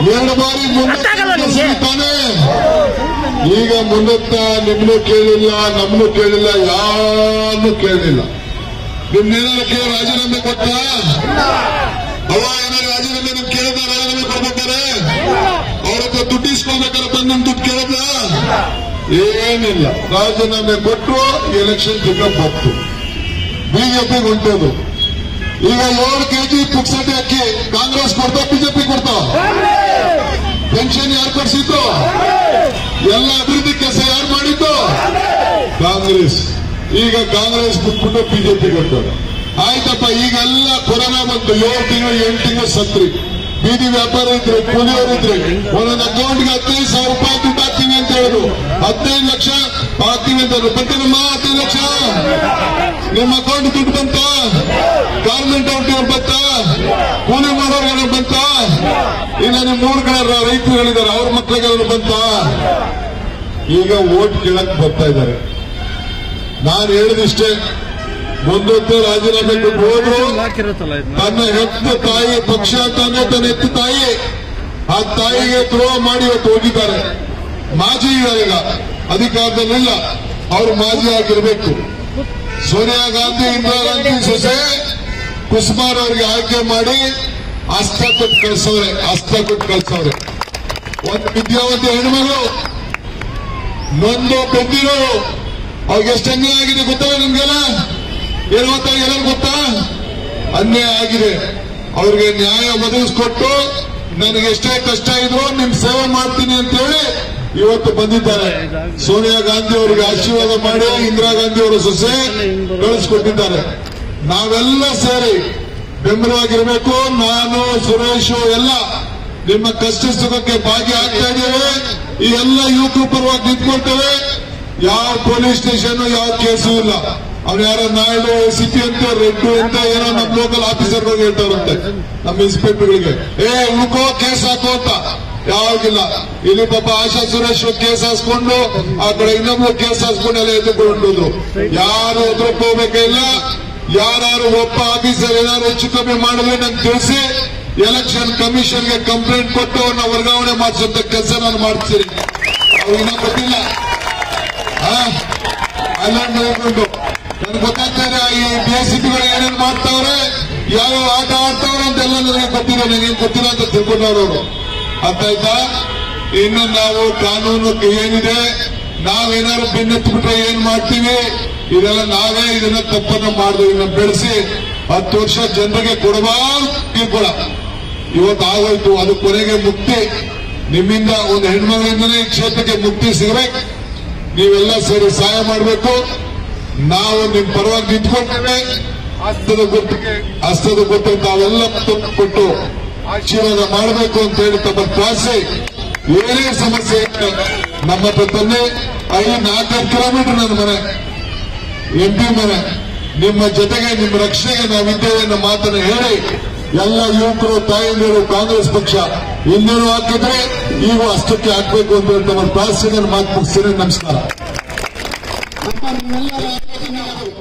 ಎರಡು ಬಾರಿ ಗೊತ್ತಾಗಲ್ಲ ನಿಮ್ಗೆ? ತಾನೆ ಈಗ ಮುಂದತ್ತ ನಿಮ್ನು ಕೇಳಿಲ್ಲ ನಮ್ನು ಕೇಳಿಲ್ಲ ಯಾರನ್ನು ಕೇಳಿಲ್ಲ ನಿಮ್ನೇನಾದ್ರು ಕೇಳಿ ರಾಜೀನಾಮೆ ಕೊಟ್ಟ ಅವ ಏನಾದ್ರು ರಾಜೀನಾಮೆ ನಿಮ್ ಕೇಳಿದ ರಾಜೀನಾಮೆ ಕೊಡ್ಬೇಕಾರೆ ಅವ್ರ ಹತ್ರ ದುಡ್ಡು ಇಸ್ಕೊಳ್ಬೇಕಾದ್ರೆ ಬಂದು ನಿಮ್ ದುಡ್ಡು ಕೇಳಿದ ಏನಿಲ್ಲ ರಾಜೀನಾಮೆ ಕೊಟ್ಟು ಎಲೆಕ್ಷನ್ ಪಿಕಪ್ ಬಂತು ಬಿಜೆಪಿ ಹೊಂಟೋದು ಈಗ ಏಳು ಕೆಜಿ ಪುಕ್ಸಟಿ ಅಕ್ಕಿ ಕಾಂಗ್ರೆಸ್ ಕೊಡ್ತಾ ಬಿಜೆಪಿ ಕೊಡ್ತಾ ಪೆನ್ಷನ್ ಯಾರು ಕೊಡ್ಸಿದ್ದು ಎಲ್ಲ ಅಭಿವೃದ್ಧಿ ಕೆಲಸ ಯಾರು ಮಾಡಿದ್ದು ಕಾಂಗ್ರೆಸ್ ಈಗ ಕಾಂಗ್ರೆಸ್ ಬಿಟ್ಬಿಟ್ಟು ಬಿಜೆಪಿ ಕೊಡ್ತಾರೆ ಆಯ್ತಪ್ಪ ಈಗೆಲ್ಲ ಕೊರೋನಾ ಬಂತು ಏಳು ತಿಂಗಳು ಎಂಟು ತಿಂಗಳು ಸತ್ರಿ ಬೀದಿ ವ್ಯಾಪಾರ ಇದ್ರೆ ಕೂಲಿಯವರು ಇದ್ರೆ ಒಂದೊಂದು ಅಕೌಂಟ್ಗೆ ಹದಿನೈದು ಸಾವಿರ ರೂಪಾಯಿ ದುಡ್ಡು ಹಾಕ್ತೀನಿ ಅಂತ ಹೇಳುದು ಹದಿನೈದು ಲಕ್ಷ ಹಾಕ್ತೀನಿ ಅಂತ ಹೇಳುದು ಬಂತೇನಮ್ಮ ಹದಿನೈದು ಲಕ್ಷ ನಿಮ್ಮ ಅಕೌಂಟ್ ದುಡ್ಡು ಬಂತ ಗೌರ್ಮೆಂಟ್ ಅವ್ರಿಗೆ ಬಂತ ಕೂಲಿ ಮಾಡೋರ್ಗೆ ಬಂತ ಇಲ್ಲ ನಿಮ್ಮ ಮೂರು ಕಡೆ ರೈತರುಗಳಿದ್ದಾರೆ ಅವ್ರ ಮಕ್ಳಿಗೆ ಬಂತ ಈಗ ಓಟ್ ಕೇಳಕ್ ಬರ್ತಾ ಇದ್ದಾರೆ ನಾನು ಹೇಳಿದಿಷ್ಟೇ ಮುಂದೊತ್ತು ರಾಜೀನಾಮೆ ಕೊಟ್ಟು ಹೋದ್ರು ಹಾಕಿರುತ್ತಲ್ಲ ಇದನ್ನ ತನ್ನ ಹೆತ್ತ ತಾಯಿ ಪಕ್ಷ ತಾನೇ ತನ್ನ ಹೆತ್ತ ತಾಯಿ ಆ ತಾಯಿಗೆ ದ್ರೋಹ ಮಾಡಿ ಇವತ್ತು ಹೋಗಿದ್ದಾರೆ ಮಾಜಿ ಇದ್ದಾರೆ ಈಗ ಅಧಿಕಾರದಲ್ಲಿಲ್ಲ ಅವರು ಮಾಜಿ ಆಗಿರ್ಬೇಕು ಸೋನಿಯಾ ಗಾಂಧಿ ಇಂದಿರಾ ಗಾಂಧಿ ಸೊಸೆ ಕುಸುಮಾರ್ ಅವರಿಗೆ ಆಯ್ಕೆ ಮಾಡಿ ಹಸ್ತ ಕೊಟ್ಟು ಕಳ್ಸವ್ರೆ ಹಸ್ತ ಕೊಟ್ಟು ಕಳ್ಸವ್ರೆ ಒಂದು ವಿದ್ಯಾವಂತ ಹೆಣ್ಮಗಳು ನೊಂದು ಬೆಂದಿರೋ ಅವ್ರಿಗೆ ಎಷ್ಟು ಅನ್ಯಾಯ ಆಗಿದೆ ಗೊತ್ತಾ ನಿಮ್ಗೆಲ್ಲ ಏನು ಗೊತ್ತಾ ಎಲ್ಲರೂ ಗೊತ್ತಾ ಅನ್ಯಾಯ ಆಗಿದೆ ಅವ್ರಿಗೆ ನ್ಯಾಯ ಒದಗಿಸ್ಕೊಟ್ಟು ನನಗೆ ಎಷ್ಟೇ ಕಷ್ಟ ಇದ್ರು ನಿಮ್ ಸೇವೆ ಮಾಡ್ತೀನಿ ಅಂತ ಹೇಳಿ ಇವತ್ತು ಬಂದಿದ್ದಾರೆ ಸೋನಿಯಾ ಗಾಂಧಿ ಅವರಿಗೆ ಆಶೀರ್ವಾದ ಮಾಡಿ ಇಂದಿರಾ ಗಾಂಧಿ ಅವರ ಸೊಸೆ ಕಳಿಸ್ಕೊಟ್ಟಿದ್ದಾರೆ ನಾವೆಲ್ಲ ಸೇರಿ ಬೆಂಬಲವಾಗಿರ್ಬೇಕು ನಾನು ಸುರೇಶ್ ಎಲ್ಲ ನಿಮ್ಮ ಕಷ್ಟ ಸುಖಕ್ಕೆ ಭಾಗಿಯಾಗ್ತಾ ಇದ್ದೇವೆ ಈ ಎಲ್ಲ ಯುವಕರ ಪರವಾಗಿ ನಿಂತ್ಕೊಳ್ತೇವೆ ಯಾವ ಪೊಲೀಸ್ ಸ್ಟೇಷನ್ ಯಾವ ಕೇಸು ಇಲ್ಲ ಅವ್ನು ಯಾರೋ ನಾಯ್ಡು ಸಿಟಿ ಅಂತ ರೆಡ್ಡು ಅಂತ ಏನೋ ನಮ್ಮ ಲೋಕಲ್ ಆಫೀಸರ್ ಹೇಳ್ತಾರಂತೆ ನಮ್ಮ ಇನ್ಸ್ಪೆಕ್ಟರ್ಗಳಿಗೆ ಏ ಉಳ್ಕೋ ಕೇಸ್ ಹಾಕೋ ಅಂತ ಯಾವಾಗಿಲ್ಲ ಇಲ್ಲಿ ಪಾಪ ಆಶಾ ಸುರೇಶ್ ಕೇಸ್ ಹಾಸ್ಕೊಂಡು ಆ ಕಡೆ ಇನ್ನೊಬ್ರು ಕೇಸ್ ಹಾಸ್ಕೊಂಡು ಎಲ್ಲ ಎದ್ದುಕೊಂಡಿದ್ರು ಯಾರು ಎದುರ್ಕೋಬೇಕಿಲ್ಲ ಯಾರು ಒಬ್ಬ ಆಫೀಸರ್ ಏನಾದ್ರು ಹೆಚ್ಚು ಕಮ್ಮಿ ಮಾಡಿದ್ರೆ ನಂಗೆ ತಿಳಿಸಿ ಎಲೆಕ್ಷನ್ ಕಮಿಷನ್ಗೆ ಕಂಪ್ಲೇಂಟ್ ಕೊಟ್ಟು ಅವ್ರನ್ನ ವರ್ಗಾವಣೆ ಮಾಡಿಸುವಂತ ಕೆಲಸ ನಾನು ಮಾಡ್ತೀನಿ ಅವ್ರಿಗಿನ್ನ ಗೊತ್ತಿಲ್ಲ ಅಲ್ಲೊಂದು ಹೋಗ್ಬಿಟ್ಟು ನನ್ಗೆ ಗೊತ್ತಾಗ್ತಾ ಇದೆ ಈ ಬೇಸಿಗೆಗಳು ಏನೇನು ಮಾಡ್ತಾವ್ರೆ ಯಾವ ಆಟ ಆಡ್ತಾವ್ರೆ ಅಂತೆಲ್ಲ ನನಗೆ ಗೊತ್ತಿಲ್ಲ ನನಗೇನು ಗೊತ್ತಿಲ್ಲ ಅಂತ ತಿಳ್ಕೊಂಡವ್ರು ಅವರು ಅರ್ಥ ಆಯ್ತಾ ಇನ್ನು ನಾವು ಕಾನೂನು ಏನಿದೆ ನಾವೇನಾದ್ರು ಬೆನ್ನೆತ್ಬಿಟ್ರೆ ಏನ್ ಮಾಡ್ತೀವಿ ಇದೆಲ್ಲ ನಾವೇ ಇದನ್ನ ತಪ್ಪನ್ನು ಮಾಡಿದ್ವಿ ಇದನ್ನ ಬೆಳೆಸಿ ಹತ್ತು ವರ್ಷ ಜನರಿಗೆ ಕೊಡಬಾರ್ದು ತೀರ್ಕೊಳ ಇವತ್ತು ಆಗೋಯ್ತು ಅದು ಕೊನೆಗೆ ಮುಕ್ತಿ ನಿಮ್ಮಿಂದ ಒಂದು ಹೆಣ್ಮಗಳಿಂದನೇ ಈ ಕ್ಷೇತ್ರಕ್ಕೆ ಮುಕ್ತಿ ಸಿಗಬೇಕು ನೀವೆಲ್ಲ ಸೇರಿ ಸಹಾಯ ಮಾಡಬೇಕು ನಾವು ನಿಮ್ ಪರವಾಗಿ ನಿಂತ್ಕೊಳ್ತೇವೆ ಹಸ್ತದ ಗುರ್ತಿಗೆ ಹಸ್ತದ ಗುರ್ತಿಗೆ ತಾವೆಲ್ಲ ತುತ್ತು ಕೊಟ್ಟು ಆಶೀರ್ವಾದ ಮಾಡಬೇಕು ಅಂತ ಹೇಳಿ ತಮ್ಮ ಪ್ರಾಸಿ ಏನೇ ಸಮಸ್ಯೆ ಇದ್ರೆ ನಮ್ಮ ಹತ್ರ ತಂದೆ ಐದು ನಾಲ್ಕೈದು ಕಿಲೋಮೀಟರ್ ನನ್ನ ಮನೆ ಎಂ ಪಿ ಮನೆ ನಿಮ್ಮ ಜೊತೆಗೆ ನಿಮ್ಮ ರಕ್ಷಣೆಗೆ ನಾವಿದ್ದೇವೆ ಅನ್ನೋ ಮಾತನ್ನು ಹೇಳಿ ಎಲ್ಲ ಯುವಕರು ತಾಯಂದಿರು ಕಾಂಗ್ರೆಸ್ ಪಕ್ಷ ಇನ್ನೇನು ಹಾಕಿದ್ರೆ ಈಗ ಅಷ್ಟಕ್ಕೆ ಹಾಕ್ಬೇಕು ಅಂತ ಹೇಳಿ ತಮ್ಮ ಪ್ರಾರ್ಥನೆ ಮಾತು ಮುಗಿಸ್ತೀನಿ ನಮಸ್ಕಾರ ಅಪ್ಪ ನಿಮ್ಮೆಲ್ಲರ ಆಲೋಚನೆ ಅದು.